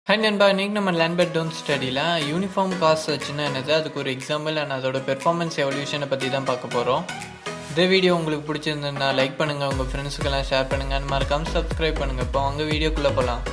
hi நண்பா இன்னைக்கு நம்ம லேண்ட்பெட் டோன் ஸ்டடியில் யூனிஃபார்ம் காஸ்ட் வச்சுன்னா என்னது அதுக்கு ஒரு எக்ஸாம்பிள் அண்ட் அதோட பெர்ஃபார்மன்ஸ் எவல்யூஷனை பற்றி தான் பார்க்க போகிறோம் இந்த வீடியோ உங்களுக்கு பிடிச்சிருந்ததுன்னா லைக் பண்ணுங்கள் உங்கள் ஃப்ரெண்ட்ஸுக்கெல்லாம் ஷேர் பண்ணுங்கள் and மறக்காம சப்ஸ்கிரைப் பண்ணுங்கள் இப்போ அவங்க வீடியோக்குள்ளே போகலாம்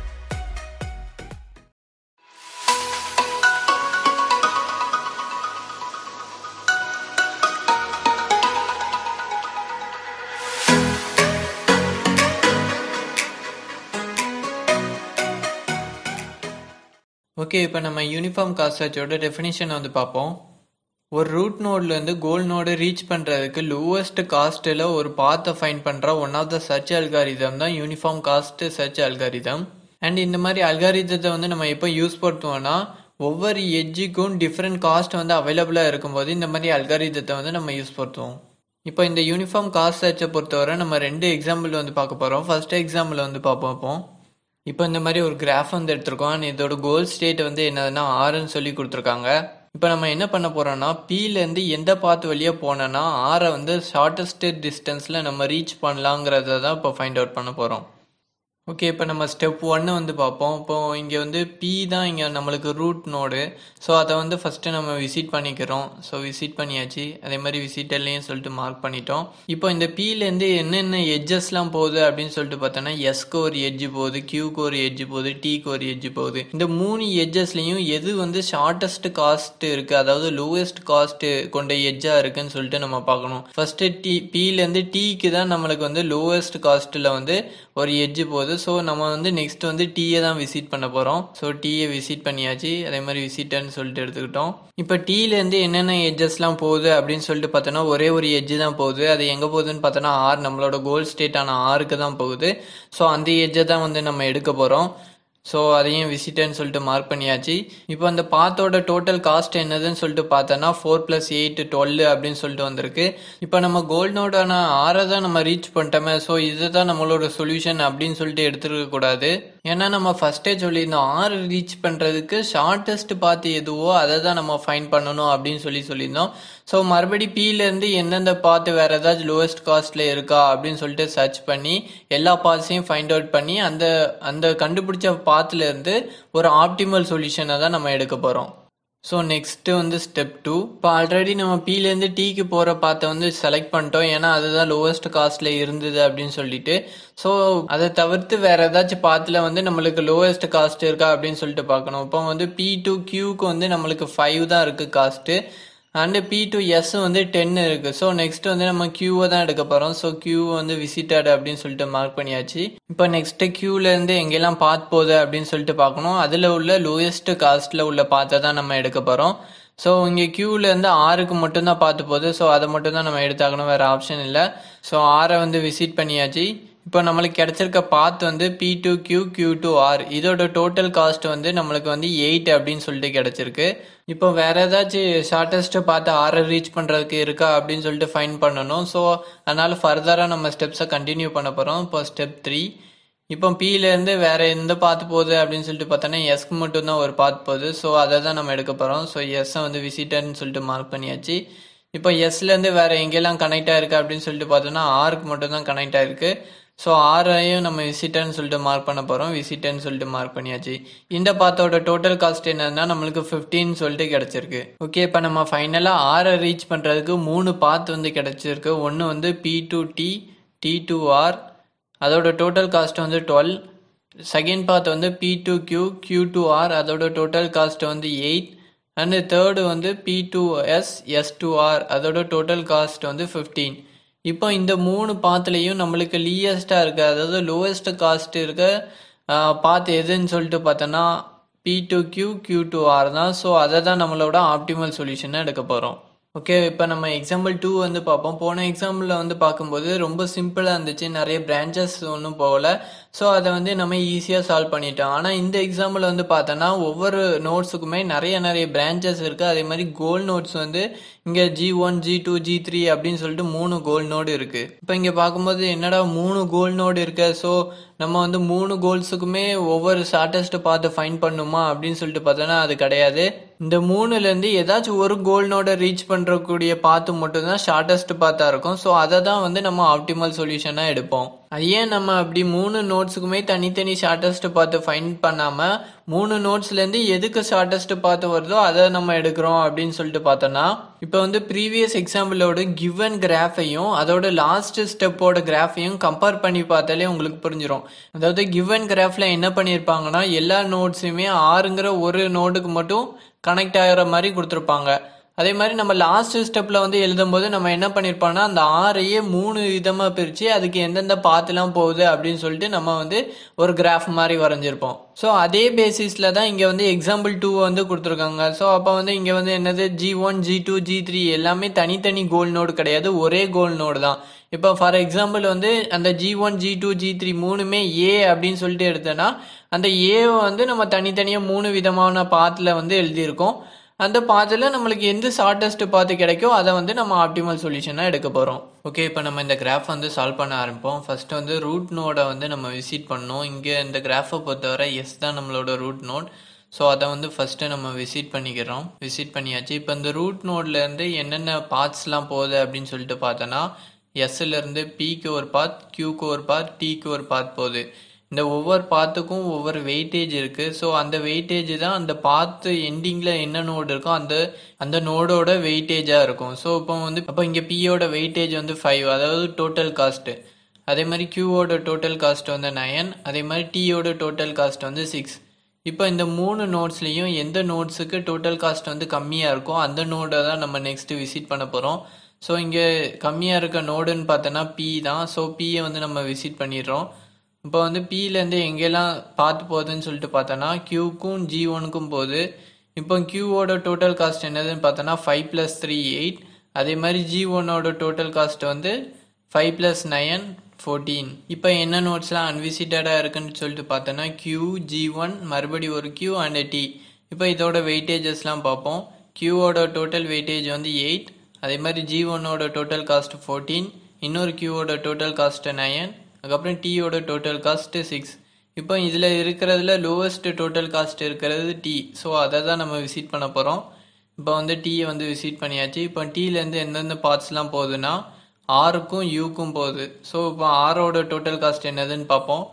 ஓகே இப்போ நம்ம யூனிஃபார்ம் காஸ்ட் சர்ச்சோட டெஃபினிஷன் வந்து பார்ப்போம் ஒரு ரூட் நோட்லேருந்து கோல் நோடு ரீச் பண்ணுறதுக்கு லோவஸ்ட் காஸ்ட்டில் ஒரு பாத்தை ஃபைண்ட் பண்ணுற one of the search algorithm தான் uniform cost search algorithm and இந்த மாதிரி அல்காரிதத்தை வந்து நம்ம எப்போ யூஸ் பண்ணுவோம்னா ஒவ்வொரு எட்ஜுக்கும் டிஃப்ரெண்ட் காஸ்ட் வந்து அவைலபிளாக இருக்கும்போது இந்த மாதிரி அல்காரிதத்தை வந்து நம்ம யூஸ் பண்ணுவோம் இப்போ இந்த யூனிஃபார்ம் காஸ்ட் சர்ச்சை பொறுத்தவரை நம்ம ரெண்டு எக்ஸாம்பிள் வந்து பார்க்க போகிறோம் ஃபர்ஸ்ட் எக்ஸாம்பிள் வந்து பார்ப்போம் இப்போ இப்போ இந்த மாதிரி ஒரு கிராஃப் வந்து எடுத்திருக்கோம் and இதோட கோல் ஸ்டேட் வந்து என்னதுன்னா ஆறுன்னு சொல்லி கொடுத்துருக்காங்க இப்போ நம்ம என்ன பண்ண போறோம்னா பீலேருந்து எந்த பாத் வழியாக போனோன்னா ஆரை வந்து ஷார்ட்டஸ்ட் டிஸ்டன்ஸில் நம்ம ரீச் பண்ணலாங்கிறத தான் இப்போ ஃபைண்ட் அவுட் பண்ண போகிறோம் ஓகே இப்போ நம்ம ஸ்டெப் ஒன்று வந்து பார்ப்போம் இப்போ இங்கே வந்து பி தான் இங்கே நம்மளுக்கு ரூட் நோடு ஸோ அதை வந்து ஃபஸ்ட்டு நம்ம விசிட் பண்ணிக்கிறோம் ஸோ விசிட் பண்ணியாச்சு அதே மாதிரி விசிட்டர்லேயும் சொல்லிட்டு மார்க் பண்ணிட்டோம் இப்போ இந்த பிலேருந்து என்னென்ன எட்ஜஸ்லாம் போகுது அப்படின்னு சொல்லிட்டு பார்த்தோன்னா எஸ்க்கு ஒரு எட்ஜ் போகுது கியூக்கு ஒரு எட்ஜ் போகுது டீக்கு ஒரு எட்ஜ் போகுது இந்த மூணு எட்ஜஸ்லையும் எது வந்து ஷார்ட்டஸ்ட் காஸ்ட் இருக்குது அதாவது லோவஸ்ட் காஸ்ட் கொண்ட எட்ஜாக இருக்குன்னு சொல்லிட்டு நம்ம பார்க்கணும் ஃபஸ்ட்டு டி பிலேருந்து டீக்கு தான் நம்மளுக்கு வந்து லோவஸ்ட் காஸ்ட்டில் வந்து ஒரு எட்ஜ் போகுது ஸோ நம்ம வந்து நெக்ஸ்ட் வந்து டீயை தான் விசிட் பண்ண போகிறோம் ஸோ டீயை விசிட் பண்ணியாச்சு அதே மாதிரி விசிட்டர்னு சொல்லிட்டு எடுத்துக்கிட்டோம் இப்போ டீலேருந்து என்னென்ன எட்ஜஸ்லாம் போகுது அப்படின்னு சொல்லிட்டு பார்த்தோன்னா ஒரே ஒரு எட்ஜ் தான் போகுது அது எங்கே போகுதுன்னு பார்த்தோன்னா ஆர் நம்மளோட கோல் ஸ்டேட்டான ஆருக்கு தான் போகுது ஸோ அந்த எட்ஜை தான் வந்து நம்ம எடுக்க போகிறோம் ஸோ அதையும் விசிட்டர்னு சொல்லிட்டு மார்க் பண்ணியாச்சு இப்போ அந்த பாத்தோட டோட்டல் காஸ்ட் என்னதுன்னு சொல்லிட்டு பார்த்தோன்னா ஃபோர் ப்ளஸ் எயிட் டுவெல் அப்படின்னு சொல்லிட்டு வந்திருக்கு இப்போ நம்ம கோல்டோடான ஆரை தான் நம்ம ரீச் பண்ணிட்டோமே ஸோ இதுதான் நம்மளோட சொல்யூஷன் அப்படின்னு சொல்லிட்டு எடுத்துருக்க கூடாது ஏன்னா நம்ம ஃபர்ஸ்டே சொல்லியிருந்தோம் ஆறு ரீச் பண்ணுறதுக்கு ஷார்ட்டஸ்ட் பாத்து எதுவோ அதை தான் நம்ம ஃபைன் பண்ணணும் அப்படின்னு சொல்லி சொல்லியிருந்தோம் ஸோ மறுபடி பீலேருந்து எந்தெந்த பாத்து வேறு ஏதாச்சும் லோவஸ்ட் காஸ்ட்டில் இருக்கா அப்படின்னு சொல்லிட்டு சர்ச் பண்ணி எல்லா பாத்ஸையும் ஃபைண்ட் அவுட் பண்ணி அந்த அந்த கண்டுபிடிச்ச பாத்துலேருந்து ஒரு ஆப்டிமல் சொல்யூஷனை தான் நம்ம எடுக்க போகிறோம் ஸோ நெக்ஸ்ட்டு வந்து ஸ்டெப் டூ இப்போ ஆல்ரெடி நம்ம பீலேருந்து டீக்கு போகிற பாத்தை வந்து செலக்ட் பண்ணிட்டோம் ஏன்னா அதுதான் லோவஸ்ட் காஸ்ட்டில் இருந்தது அப்படின்னு சொல்லிட்டு ஸோ அதை தவிர்த்து வேறு ஏதாச்சும் பாத்தில் வந்து நம்மளுக்கு லோவஸ்ட் காஸ்ட் இருக்கா அப்படின்னு சொல்லிட்டு பார்க்கணும் இப்போ வந்து பி டு கியூக்கு வந்து நம்மளுக்கு ஃபைவ் தான் இருக்குது cost and P to S வந்து டென் இருக்குது ஸோ நெக்ஸ்ட் வந்து நம்ம கியூவை தான் எடுக்க போகிறோம் ஸோ கியூ வந்து விசிட்டட் அப்படின்னு சொல்லிட்டு மார்க் பண்ணியாச்சு இப்போ நெக்ஸ்ட்டு கியூலேருந்து எங்கெல்லாம் பாத் போகுது அப்படின்னு சொல்லிட்டு பார்க்கணும் அதில் உள்ள லோயஸ்ட் காஸ்ட்டில் உள்ள பாத்தை தான் நம்ம எடுக்க போகிறோம் ஸோ இங்கே கியூலேருந்து ஆறுக்கு மட்டும்தான் பார்த்து போகுது ஸோ அதை மட்டும் தான் நம்ம எடுத்தாக்கணும் வேறு ஆப்ஷன் இல்லை ஸோ ஆரை வந்து விசிட் பண்ணியாச்சு இப்போ நம்மளுக்கு கிடைச்சிருக்க பாத் வந்து P to Q Q to R இதோட டோட்டல் காஸ்ட் வந்து நம்மளுக்கு வந்து எயிட் அப்படின்னு சொல்லிட்டு கிடைச்சிருக்கு இப்போ வேற ஏதாச்சும் ஷார்ட்டஸ்ட் பார்த்து ஆரை ரீச் பண்ணுறதுக்கு இருக்கா அப்படின்னு சொல்லிட்டு ஃபைன் பண்ணணும் ஸோ அதனால ஃபர்தராக நம்ம ஸ்டெப்ஸை கண்டினியூ பண்ண போகிறோம் இப்போ ஸ்டெப் த்ரீ இப்போ பிலேருந்து வேற எந்த பாத்து போகுது அப்படின்னு சொல்லிட்டு பார்த்தோன்னா எஸ்க்கு மட்டும்தான் ஒரு பாத் போகுது ஸோ அதை தான் நம்ம எடுக்க போகிறோம் ஸோ எஸ்ஸை வந்து விசிட்டர்னு சொல்லிட்டு மார்க் பண்ணியாச்சு இப்போ எஸ்லேருந்து வேற எங்கெல்லாம் கனெக்ட் ஆயிருக்கு அப்படின்னு சொல்லிட்டு பார்த்தோன்னா ஆருக்கு மட்டும் தான் கனெக்ட் ஆயிருக்கு ஸோ ஆரையும் நம்ம விசிட்டர்னு சொல்லிட்டு மார்க் பண்ண போகிறோம் விசிட்டர்னு சொல்லிட்டு மார்க் பண்ணியாச்சு இந்த பாத்தோட டோட்டல் காஸ்ட் என்னன்னா நம்மளுக்கு ஃபிஃப்டின்னு சொல்லிட்டு கிடச்சிருக்கு ஓகே இப்போ நம்ம ஃபைனலாக ஆரை ரீச் பண்ணுறதுக்கு மூணு பாத் வந்து கிடச்சிருக்கு ஒன்று வந்து P to T T to R அதோட டோட்டல் காஸ்ட் வந்து டுவெல் செகண்ட் பாத் வந்து P to Q Q to R அதோட டோட்டல் காஸ்ட் வந்து எயிட் அண்டு தேர்டு வந்து P to S S to R அதோட டோட்டல் காஸ்ட் வந்து ஃபிஃப்டீன் இப்போ இந்த மூணு பாத்துலேயும் நம்மளுக்கு லீயஸ்ட்டாக இருக்க அதாவது லோவஸ்ட் காஸ்ட் இருக்க பாத்து எதுன்னு சொல்லிட்டு பார்த்தோன்னா P to Q Q to R தான் ஸோ அதை தான் நம்மளோட ஆப்டிமல் சொல்யூஷனை எடுக்க போகிறோம் ஓகே இப்போ நம்ம எக்ஸாம்பிள் டூ வந்து பார்ப்போம் போன எக்ஸாம்பிளில் வந்து பார்க்கும்போது ரொம்ப சிம்பிளாக இருந்துச்சு நிறைய பிரான்ச்சஸ் ஒன்றும் போகல ஸோ அதை வந்து நம்ம ஈஸியாக சால்வ் பண்ணிட்டோம் ஆனால் இந்த எக்ஸாம்பிள் வந்து பார்த்தோன்னா ஒவ்வொரு நோட்ஸுக்குமே நிறைய நிறைய பிரான்ச்சஸ் இருக்குது அதே மாதிரி கோல் நோட்ஸ் வந்து இங்கே G one G two G three அப்படின்னு சொல்லிட்டு மூணு கோல் நோடு இருக்குது இப்போ இங்கே பார்க்கும்போது என்னடா மூணு கோல் நோடு இருக்கு ஸோ நம்ம வந்து மூணு கோல்ஸுக்குமே ஒவ்வொரு ஷார்ட்டஸ்ட் பார்த்து ஃபைன் பண்ணுமா அப்படின்னு சொல்லிட்டு பார்த்தோன்னா அது கிடையாது இந்த மூணுலேருந்து ஏதாச்சும் ஒரு கோல் நோட ரீச் பண்ணுறக்கூடிய பார்த்து மட்டும்தான் ஷார்ட்டஸ்ட் பார்த்தா இருக்கும் ஸோ அதை தான் வந்து நம்ம ஆப்டிமல் சொல்யூஷனாக எடுப்போம் அது ஏன் நம்ம அப்படி மூணு நோட்ஸுக்குமே தனித்தனி ஷார்ட்டஸ்ட் பார்த்து ஃபைண்ட் பண்ணாமல் மூணு நோட்ஸ்லேருந்து எதுக்கு ஷார்ட்டஸ்ட் பார்த்து வருதோ அதை நம்ம எடுக்கிறோம் அப்படின்னு சொல்லிட்டு பார்த்தோன்னா இப்போ வந்து ப்ரீவியஸ் எக்ஸாம்பிளோட கிவன் கிராஃபையும் அதோட லாஸ்ட் ஸ்டெப்போட கிராஃபையும் கம்பேர் பண்ணி பார்த்தாலே உங்களுக்கு புரிஞ்சிடும் அதாவது கிவன் கிராஃபில் என்ன பண்ணியிருப்பாங்கன்னா எல்லா நோட்ஸுமே ஆறுங்கிற ஒரு நோடுக்கு மட்டும் கனெக்ட் ஆகிற மாதிரி கொடுத்துருப்பாங்க அதே மாதிரி நம்ம லாஸ்ட் ஸ்டெப்பில் வந்து எழுதும்போது நம்ம என்ன பண்ணியிருப்போம்னா அந்த ஆறையே மூணு விதமாக பிரித்து அதுக்கு எந்தெந்த பாத்துலாம் போகுது அப்படின்னு சொல்லிட்டு நம்ம வந்து ஒரு கிராஃப் மாதிரி வரைஞ்சிருப்போம் ஸோ அதே பேசிஸில் தான் இங்கே வந்து எக்ஸாம்பிள் டூ வந்து கொடுத்துருக்காங்க ஸோ அப்போ வந்து இங்கே வந்து என்னது G one G two G three எல்லாமே தனித்தனி கோல் நோடு கிடையாது ஒரே கோல் நோடு தான் இப்போ ஃபார் எக்ஸாம்பிள் வந்து அந்த G one G two G three மூணுமே ஏ அப்படின்னு சொல்லிட்டு எடுத்தோன்னா அந்த ஏவை வந்து நம்ம தனித்தனியாக மூணு விதமான பாத்தில் வந்து எழுதியிருக்கோம் அந்த பாத்தில் நம்மளுக்கு எந்த ஷார்ட்டஸ்ட் பாத்து கிடைக்கோ அதை வந்து நம்ம ஆப்டிமல் சொல்யூஷனாக எடுக்க போகிறோம் ஓகே இப்போ நம்ம இந்த கிராஃப் வந்து சால்வ் பண்ண ஆரம்பிப்போம் ஃபர்ஸ்ட் வந்து ரூட் நோடை வந்து நம்ம விசிட் பண்ணோம் இங்கே இந்த கிராஃபை பொறுத்தவரை எஸ் தான் நம்மளோட ரூட் நோட் ஸோ அதை வந்து ஃபஸ்ட்டு நம்ம விசிட் பண்ணிக்கிறோம் விசிட் பண்ணியாச்சு இப்போ இந்த ரூட் நோட்லேருந்து என்னென்ன பார்ட்ஸ்லாம் போகுது அப்படின்னு சொல்லிட்டு பார்த்தோன்னா எஸ்லேருந்து பிக்கு ஒரு பாத் கியூக்கு ஒரு பாத் டிக்கு ஒரு பாத் போகுது இந்த ஒவ்வொரு பாத்துக்கும் ஒவ்வொரு வெயிட்டேஜ் இருக்குது ஸோ அந்த வெயிட்டேஜ் தான் அந்த பாத்து எண்டிங்கில் என்ன நோடு இருக்கோ அந்த அந்த நோடோட வெயிட்டேஜாக இருக்கும் ஸோ இப்போ வந்து அப்போ இங்கே பியோட வெயிட்டேஜ் வந்து ஃபைவ் அதாவது டோட்டல் காஸ்ட்டு அதே மாதிரி கியூவோட டோட்டல் காஸ்ட் வந்து நயன் அதே மாதிரி டியோட டோட்டல் காஸ்ட் வந்து சிக்ஸ் இப்போ இந்த மூணு நோட்ஸ்லேயும் எந்த நோட்ஸுக்கு டோட்டல் காஸ்ட் வந்து கம்மியாக இருக்கோ அந்த நோடை தான் நம்ம நெக்ஸ்ட் விசிட் பண்ண போகிறோம் ஸோ இங்கே கம்மியாக இருக்க நோடுன்னு பார்த்தோன்னா பி தான் ஸோ பியை வந்து நம்ம விசிட் பண்ணிடுறோம் இப்போ வந்து பியிலேருந்து எங்கெல்லாம் பார்த்து போகுதுன்னு சொல்லிட்டு பார்த்தோன்னா கியூக்கும் ஜி ஒனுக்கும் போகுது இப்போ கியூவோட டோட்டல் காஸ்ட் என்னதுன்னு பார்த்தோன்னா ஃபைவ் ப்ளஸ் த்ரீ எயிட் அதே மாதிரி ஜி ஒன்னோட டோட்டல் காஸ்ட் வந்து ஃபைவ் ப்ளஸ் நயன் ஃபோர்டீன் இப்போ என்ன நோட்ஸ்லாம் அன்விசிட்டடாக இருக்குன்னு சொல்லிட்டு பார்த்தோன்னா கியூ ஜி ஒன் மறுபடி ஒரு கியூ அண்ட் டி இப்போ இதோட வெயிட்டேஜஸ்லாம் பார்ப்போம் கியூவோட டோட்டல் வெயிட்டேஜ் வந்து எயிட் அதே மாதிரி ஜி ஒன்னோட டோட்டல் காஸ்ட் ஃபோர்டீன் இன்னொரு கியூவோட டோட்டல் காஸ்ட் நயன் அதுக்கப்புறம் டீயோட டோட்டல் காஸ்ட்டு சிக்ஸ் இப்போ இதில் இருக்கிறதுல லோவஸ்ட் டோட்டல் காஸ்ட் இருக்கிறது டீ ஸோ அதை தான் நம்ம விசிட் பண்ண போகிறோம் இப்போ வந்து டீயை வந்து விசிட் பண்ணியாச்சு இப்போ டீலேருந்து எந்தெந்த பார்ட்ஸ்லாம் போகுதுன்னா ஆருக்கும் யூக்கும் போகுது ஸோ இப்போ ஆரோட டோட்டல் காஸ்ட் என்னதுன்னு பார்ப்போம்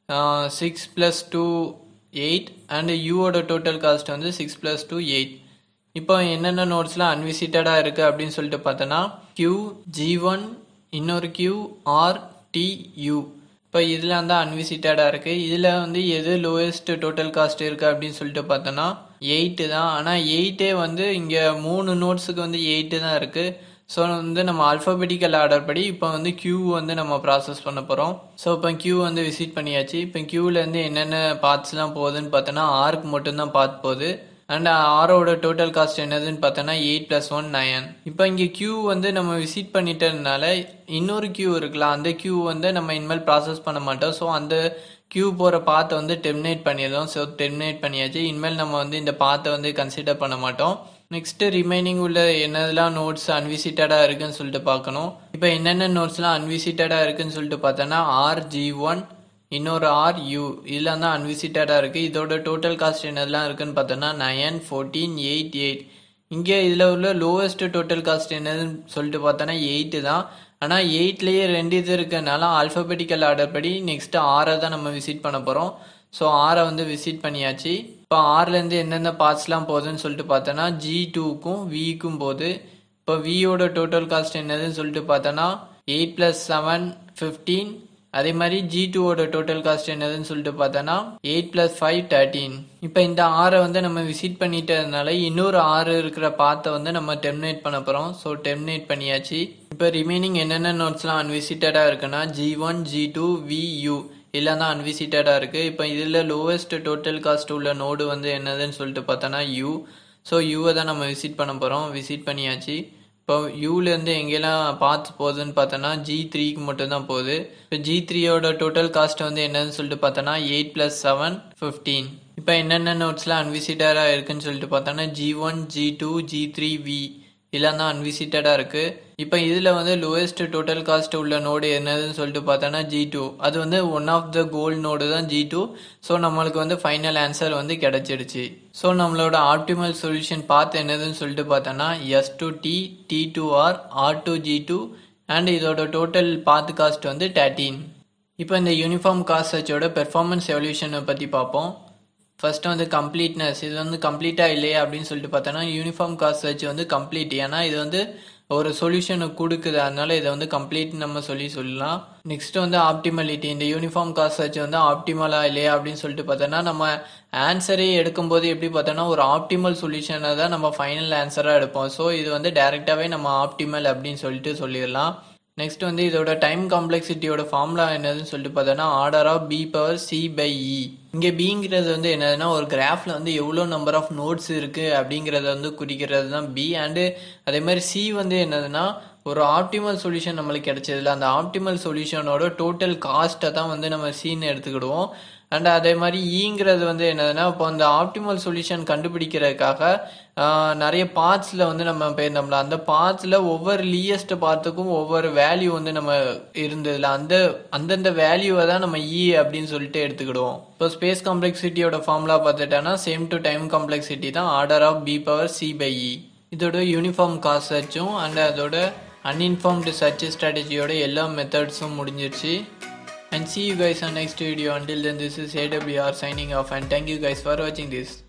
six plus two eight and யூவோட டோட்டல் காஸ்ட் வந்து சிக்ஸ் ப்ளஸ் டூ எயிட் இப்போ என்னென்ன நோட்ஸ்லாம் அன்விசிட்டடாக இருக்குது அப்படின்னு சொல்லிட்டு பார்த்தோன்னா கியூ ஜி ஒன் இன்னொரு கியூ ஆர் டியூ இப்போ இதில் வந்து அன்விசிட்டடாக இருக்குது இதில் வந்து எது லோயஸ்ட் டோட்டல் காஸ்ட் இருக்குது அப்படின்னு சொல்லிட்டு பார்த்தோன்னா எயிட்டு தான் ஆனால் எயிட்டே வந்து இங்கே மூணு நோட்ஸுக்கு வந்து எயிட்டு தான் இருக்குது ஸோ வந்து நம்ம அல்ஃபபெட்டிக்கல் ஆர்டர் படி இப்போ வந்து கியூ வந்து நம்ம ப்ராசஸ் பண்ண போகிறோம் ஸோ இப்போ கியூ வந்து விசிட் பண்ணியாச்சு இப்போ கியூலேருந்து என்னென்ன பார்ட்ஸ்லாம் போகுதுன்னு பார்த்தோன்னா ஆர்க்கு மட்டும்தான் பார்ட் போகுது அண்ட் ஆரோட டோட்டல் காஸ்ட் என்னதுன்னு பார்த்தோன்னா எயிட் ப்ளஸ் ஒன் நயன் இப்போ இங்கே கியூ வந்து நம்ம விசிட் பண்ணிட்டதுனால இன்னொரு கியூ இருக்கலாம் அந்த கியூ வந்து நம்ம இனிமேல் ப்ராசஸ் பண்ண மாட்டோம் ஸோ அந்த கியூ போகிற பாத்தை வந்து டெர்மினேட் பண்ணிடுறோம் ஸோ டெர்மினேட் பண்ணியாச்சு இனிமேல் நம்ம வந்து இந்த பாத்தை வந்து கன்சிடர் பண்ண மாட்டோம் நெக்ஸ்ட்டு ரிமைனிங் உள்ள என்னதெல்லாம் நோட்ஸ் அன்விசிட்டடாக இருக்குன்னு சொல்லிட்டு பார்க்கணும் இப்போ என்னென்ன நோட்ஸ்லாம் அன்விசிட்டடாக இருக்குன்னு சொல்லிட்டு பார்த்தோன்னா ஆர் ஜி ஒன் இன்னொரு ஆர் யூ இதெல்லாம் தான் அன்விசிட்டடாக இருக்குது இதோட டோட்டல் காஸ்ட் என்னதெல்லாம் இருக்குன்னு பார்த்தோன்னா நயன் ஃபோர்டீன் எயிட் எயிட் இங்கே இதில் உள்ள லோவஸ்ட் டோட்டல் காஸ்ட் என்னதுன்னு சொல்லிட்டு பார்த்தோன்னா எயிட்டு தான் ஆனால் எயிட்லேயே ரெண்டு இது இருக்கனால ஆல்ஃபபெட்டிக்கல் ஆர்டர் படி நெக்ஸ்ட்டு ஆரை தான் நம்ம விசிட் பண்ண போகிறோம் ஸோ ஆரை வந்து விசிட் பண்ணியாச்சு இப்போ ஆர்லேருந்து எந்தெந்த பார்ட்ஸ்லாம் போகுதுன்னு சொல்லிட்டு பார்த்தோன்னா ஜி டூக்கும் விக்கும் போகுது இப்போ வியோட டோட்டல் காஸ்ட் என்னதுன்னு சொல்லிட்டு பார்த்தோன்னா எயிட் ப்ளஸ் செவன் ஃபிஃப்டீன் அதே மாதிரி ஜி டூவோட டோட்டல் காஸ்ட் என்னதுன்னு சொல்லிட்டு பார்த்தோன்னா எயிட் ப்ளஸ் ஃபைவ் தேர்ட்டீன் இப்போ இந்த ஆறை வந்து நம்ம விசிட் பண்ணிட்டதுனால இன்னொரு ஆறு இருக்கிற பாத்தை வந்து நம்ம டெர்மினேட் பண்ண போகிறோம் ஸோ டெர்மினேட் பண்ணியாச்சு இப்போ ரிமைனிங் என்னென்ன நோட்ஸ்லாம் அன்விசிட்டடாக இருக்குன்னா G one G two V U எல்லாம் தான் அன்விசிட்டடாக இருக்குது இப்போ இதில் லோவஸ்ட் டோட்டல் காஸ்ட் உள்ள நோடு வந்து என்னதுன்னு சொல்லிட்டு பார்த்தோன்னா யூ ஸோ யூவை தான் நம்ம விசிட் பண்ண போகிறோம் விசிட் பண்ணியாச்சு இப்போ யூலேருந்து எங்கெல்லாம் பார்த்து போகுதுன்னு பார்த்தோன்னா ஜி த்ரீக்கு மட்டும்தான் போகுது இப்போ ஜி த்ரீயோட டோட்டல் காஸ்ட் வந்து என்னன்னு சொல்லிட்டு பார்த்தோன்னா எயிட் ப்ளஸ் செவன் ஃபிஃப்டீன் இப்போ என்னென்ன நோட்ஸ்லாம் அன்விசிட்டடாக இருக்குன்னு சொல்லிட்டு பார்த்தோன்னா G one G two G three V இதெல்லாம் தான் அன்விசிட்டடாக இருக்குது இப்போ இதில் வந்து லோயஸ்ட் டோட்டல் காஸ்ட் உள்ள நோடு என்னதுன்னு சொல்லிட்டு பார்த்தோன்னா ஜி டூ அது வந்து one of the goal node தான் ஜி டூ ஸோ நம்மளுக்கு வந்து ஃபைனல் ஆன்சர் வந்து கிடச்சிடுச்சு ஸோ நம்மளோட ஆப்டிமல் சொல்யூஷன் பார்த்து என்னதுன்னு சொல்லிட்டு பார்த்தோன்னா S to T T to R R to G two and இதோட டோட்டல் பாத் காஸ்ட் வந்து தேர்ட்டீன் இப்போ இந்த யூனிஃபார்ம் காஸ்ட் சர்ச்சோட பெர்ஃபார்மன்ஸ் எவல்யூஷனை பற்றி பார்ப்போம் ஃபர்ஸ்ட் வந்து கம்ப்ளீட்னஸ் இது வந்து கம்ப்ளீட்டாக இல்லையா அப்படின்னு சொல்லிட்டு பார்த்தோன்னா யூனிஃபார்ம் காஸ்ட் சர்ச் வந்து கம்ப்ளீட் ஏன்னா இது வந்து ஒரு சொல்யூஷனை கொடுக்குது அதனால இதை வந்து கம்ப்ளீட் நம்ம சொல்லி சொல்லலாம் நெக்ஸ்ட் வந்து ஆப்டிமலிட்டி இந்த யூனிஃபார்ம் காஸ்ட் சர்ச் வந்து ஆப்டிமலா இல்லையா அப்படின்னு சொல்லிட்டு பார்த்தோன்னா நம்ம ஆன்சரே எடுக்கும்போது எப்படி பார்த்தோன்னா ஒரு ஆப்டிமல் சொல்யூஷனை தான் நம்ம ஃபைனல் ஆன்சராக எடுப்போம் ஸோ இது வந்து டைரெக்டாகவே நம்ம ஆப்டிமல் அப்படின்னு சொல்லிட்டு சொல்லிடலாம் நெக்ஸ்ட் வந்து இதோட டைம் காம்ப்ளெக்சிட்டியோட ஃபார்முலா என்னதுன்னு சொல்லிட்டு பார்த்தோன்னா order of B power C by E இங்கே பிங்கிறது வந்து என்னதுன்னா ஒரு கிராஃபில் வந்து எவ்வளோ நம்பர் ஆஃப் நோட்ஸ் இருக்குது அப்படிங்கிறத வந்து குறிக்கிறது தான் பி அண்டு அதே மாதிரி சி வந்து என்னதுன்னா ஒரு ஆப்டிமல் சொல்யூஷன் நம்மளுக்கு கிடைச்சதுல அந்த ஆப்டிமல் சொல்யூஷனோட டோட்டல் காஸ்ட்டை தான் வந்து நம்ம சீன்னு எடுத்துக்கிடுவோம் அண்ட் அதே மாதிரி ஈங்கிறது வந்து என்னதுன்னா இப்போ அந்த ஆப்டிமல் சொல்யூஷன் கண்டுபிடிக்கிறதுக்காக நிறைய பார்ட்ஸில் வந்து நம்ம போயிருந்தோம்ல அந்த பார்ட்ஸில் ஒவ்வொரு லீயஸ்ட் பார்ட்டுக்கும் ஒவ்வொரு வேல்யூ வந்து நம்ம இருந்ததுல அந்த அந்தந்த வேல்யூவை தான் நம்ம இ அப்படின்னு சொல்லிட்டு எடுத்துக்கிடுவோம் இப்போ ஸ்பேஸ் காம்ப்ளெக்சிட்டியோட ஃபார்முலா பார்த்துட்டோன்னா சேம் டு டைம் காம்ப்ளெக்சிட்டி தான் order of B power C by E இதோட யூனிஃபார்ம் காஸ்ட் சர்ச்சும் அண்ட் அதோட அன்இன்ஃபார்ம்டு சர்ச் ஸ்ட்ராட்டஜியோட எல்லா மெத்தட்ஸும் முடிஞ்சிருச்சு and see you guys on next video until then this is awr signing off and thank you guys for watching this